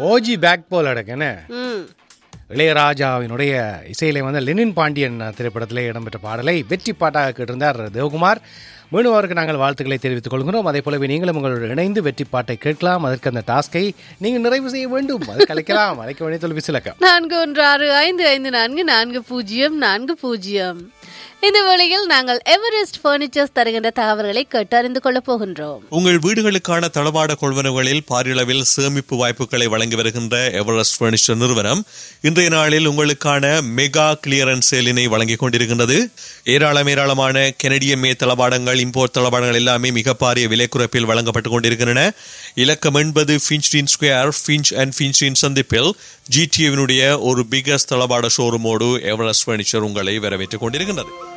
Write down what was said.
OG back போல் அடக்கன ம் இளையராஜாவினுடைய இசையிலே வந்து Lenin Pandian திரைப்படத்திலே இடம்பெற்ற பாடலை வெற்றி பாட்டாக கேட்டிருந்தார் தேவகுமார் மீண்டும் அவருக்கு நாங்கள் வாழ்த்துக்களை தெரிவித்துக் கொள்கிறோம் அதே போலவே நீங்களும் உங்களோடு இணைந்து வெற்றி பாட்டை கேட்கலாம் அதற்கு அந்த டாஸ்கை நீங்கள் நிறைவு செய்ய வேண்டும் அதை கலைக்கலாம் அழைக்க வேண்டிய தொலைபேசி இலக்கம் நான்கு ஒன்று ஆறு ஐந்து ஐந்து நான்கு நான்கு பூஜ்ஜியம் நான்கு பூஜ்ஜியம் இந்த வேளையில் நாங்கள் எவரெஸ்ட் பர்னிச்சர்ஸ் தருகின்ற தகவல்களை கேட்டறிந்து கொள்ளப் போகின்றோம் உங்கள் வீடுகளுக்கான தளவாட கொள்வனவுகளில் பாரியளவில் சேமிப்பு வாய்ப்புகளை வழங்கி வருகின்ற எவரெஸ்ட் பர்னிச்சர் நிறுவனம் இன்றைய நாளில் உங்களுக்கான மெகா கிளியரன்ஸ் சேலினை வழங்கிக் கொண்டிருக்கின்றது ஏராளம் ஏராளமான கெனடிய மே தளவாடங்கள் இம்போர்ட் தளவாடங்கள் எல்லாமே மிக பாரிய விலை குறைப்பில் வழங்கப்பட்டுக் கொண்டிருக்கின்றன இலக்கம் என்பது Finchdene square Finch and Finchdene சந்திப்பில் ஜிடிஏவினுடைய ஒரு பிகஸ்ட் தளவாட ஷோரூமோடு எவரெஸ்ட் பர்னிச்சர் உங்களை வரவேற்றுக் கொண்டிருக்கின்றது